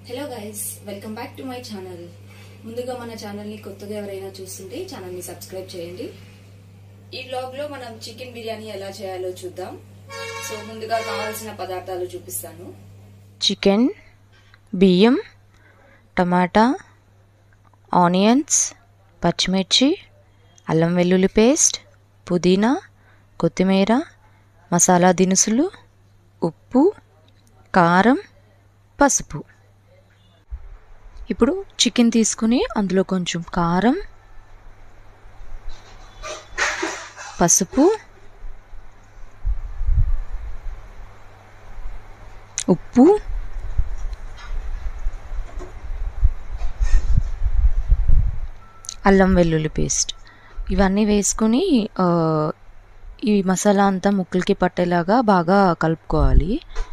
hello guys welcome back to my channel ముందుగా మన ఛానల్ని కొత్తగా ఎవరైనా చూస్తుంటే ఛానల్ని సబ్స్క్రైబ్ చేయండి ఈ వ్లాగ్లో మనం చికెన్ బిర్యానీ ఎలా చేయాలో చూద్దాం సో ముందుగా కావాల్సిన పదార్థాలు చూపిస్తాను చికెన్ బియ్యం టమాటా ఆనియన్స్ పచ్చిమిర్చి అల్లం వెల్లుల్లి పేస్ట్ పుదీనా కొత్తిమీర మసాలా దినుసులు ఉప్పు కారం పసుపు ఇప్పుడు చికెన్ తీసుకుని అందులో కొంచెం కారం పసుపు ఉప్పు అల్లం వెల్లుల్లి పేస్ట్ ఇవన్నీ వేసుకుని ఆ, ఈ మసాలా అంతా ముక్కలకి పట్టేలాగా బాగా కలుపుకోవాలి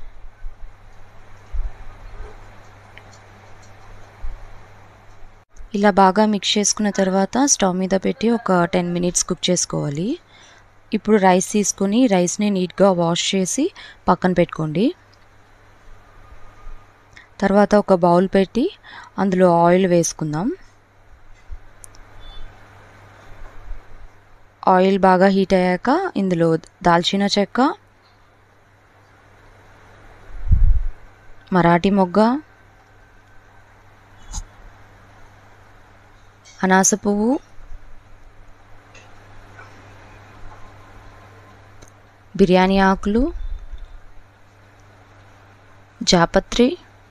ఇలా బాగా మిక్స్ చేసుకున్న తర్వాత స్టవ్ మీద పెట్టి ఒక టెన్ మినిట్స్ కుక్ చేసుకోవాలి ఇప్పుడు రైస్ తీసుకుని రైస్ని నీట్గా వాష్ చేసి పక్కన పెట్టుకోండి తర్వాత ఒక బౌల్ పెట్టి అందులో ఆయిల్ వేసుకుందాం ఆయిల్ బాగా హీట్ అయ్యాక ఇందులో దాల్చిన చెక్క మరాఠీ మొగ్గ అనాస పువ్వు బిర్యానీ ఆకులు జాపత్రి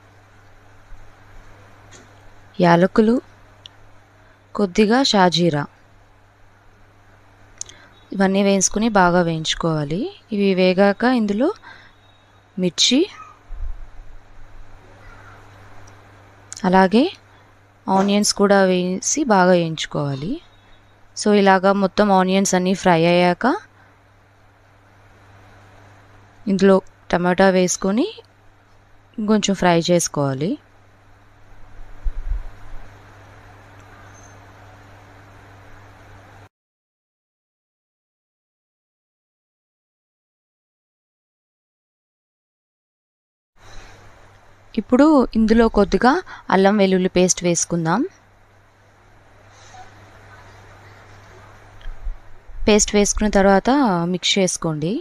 యాలకులు కొద్దిగా షాజీరా ఇవన్నీ వేసుకుని బాగా వేయించుకోవాలి ఇవి వేగాక ఇందులో మిర్చి అలాగే ఆనియన్స్ కూడా వేసి బాగా వేయించుకోవాలి సో ఇలాగా మొత్తం ఆనియన్స్ అన్నీ ఫ్రై అయ్యాక ఇందులో టమాటా వేసుకొని కొంచెం ఫ్రై చేసుకోవాలి ఇప్పుడు ఇందులో కొద్దిగా అల్లం వెల్లుల్లి పేస్ట్ వేసుకుందాం పేస్ట్ వేసుకున్న తర్వాత మిక్స్ చేసుకోండి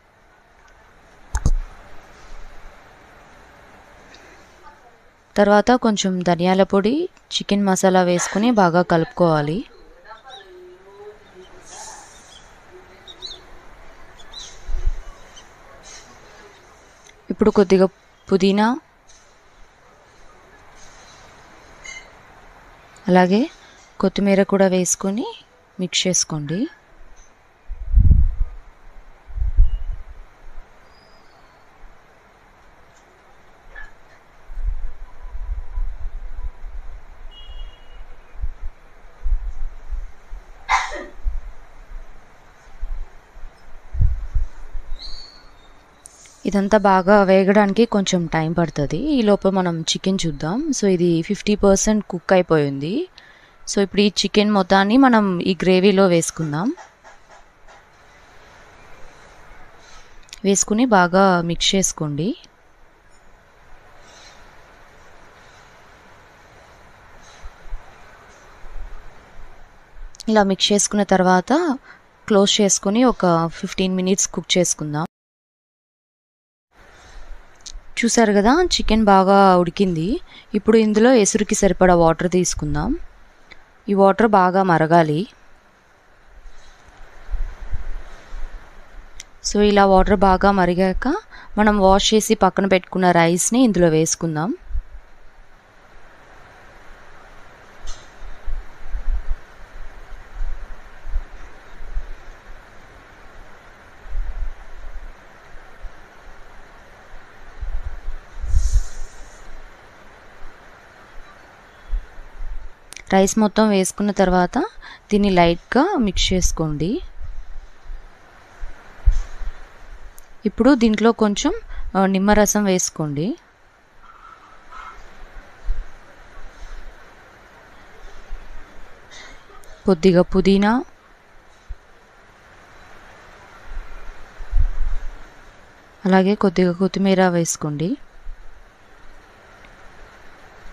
తర్వాత కొంచెం ధనియాల పొడి చికెన్ మసాలా వేసుకుని బాగా కలుపుకోవాలి ఇప్పుడు కొద్దిగా పుదీనా అలాగే కొత్తిమీర కూడా వేసుకొని మిక్స్ చేసుకోండి ఇదంతా బాగా వేగడానికి కొంచెం టైం పడుతుంది ఈ లోపల మనం చికెన్ చూద్దాం సో ఇది ఫిఫ్టీ పర్సెంట్ కుక్ అయిపోయింది సో ఇప్పుడు ఈ చికెన్ మొత్తాన్ని మనం ఈ గ్రేవీలో వేసుకుందాం వేసుకుని బాగా మిక్స్ చేసుకోండి ఇలా మిక్స్ చేసుకున్న తర్వాత క్లోజ్ చేసుకుని ఒక ఫిఫ్టీన్ మినిట్స్ కుక్ చేసుకుందాం చూసారు కదా చికెన్ బాగా ఉడికింది ఇప్పుడు ఇందులో ఎసురుకి సరిపడా వాటర్ తీసుకుందాం ఈ వాటర్ బాగా మరగాలి సో ఇలా వాటర్ బాగా మరిగాక మనం వాష్ చేసి పక్కన పెట్టుకున్న రైస్ని ఇందులో వేసుకుందాం రైస్ మొత్తం వేసుకున్న తర్వాత దీన్ని లైట్గా మిక్స్ చేసుకోండి ఇప్పుడు దీంట్లో కొంచెం ఆ, నిమ్మరసం వేసుకోండి కొద్దిగా పుదీనా అలాగే కొద్దిగా కొత్తిమీర వేసుకోండి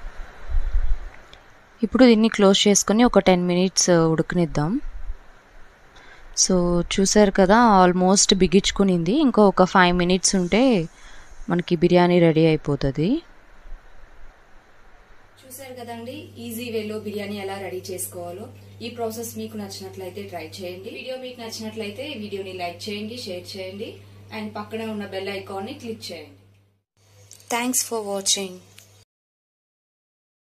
ఇప్పుడు దీన్ని క్లోజ్ చేసుకొని ఒక టెన్ మినిట్స్ ఉడకనిద్దాం సో చూసారు కదా ఆల్మోస్ట్ బిగించుకునింది ఇంకో ఒక ఫైవ్ మినిట్స్ ఉంటే మనకి బిర్యానీ రెడీ అయిపోతుంది చూసారు కదండి ఈజీ వేలో బిర్యానీ ఎలా రెడీ చేసుకోవాలో ఈ ప్రాసెస్ మీకు నచ్చినట్లయితే ట్రై చేయండి వీడియో మీకు నచ్చినట్లయితే వీడియోని లైక్ చేయండి షేర్ చేయండి అండ్ పక్కనే ఉన్న బెల్ ఐకాన్ని క్లిక్ చేయండి థ్యాంక్స్ ఫర్ వాచింగ్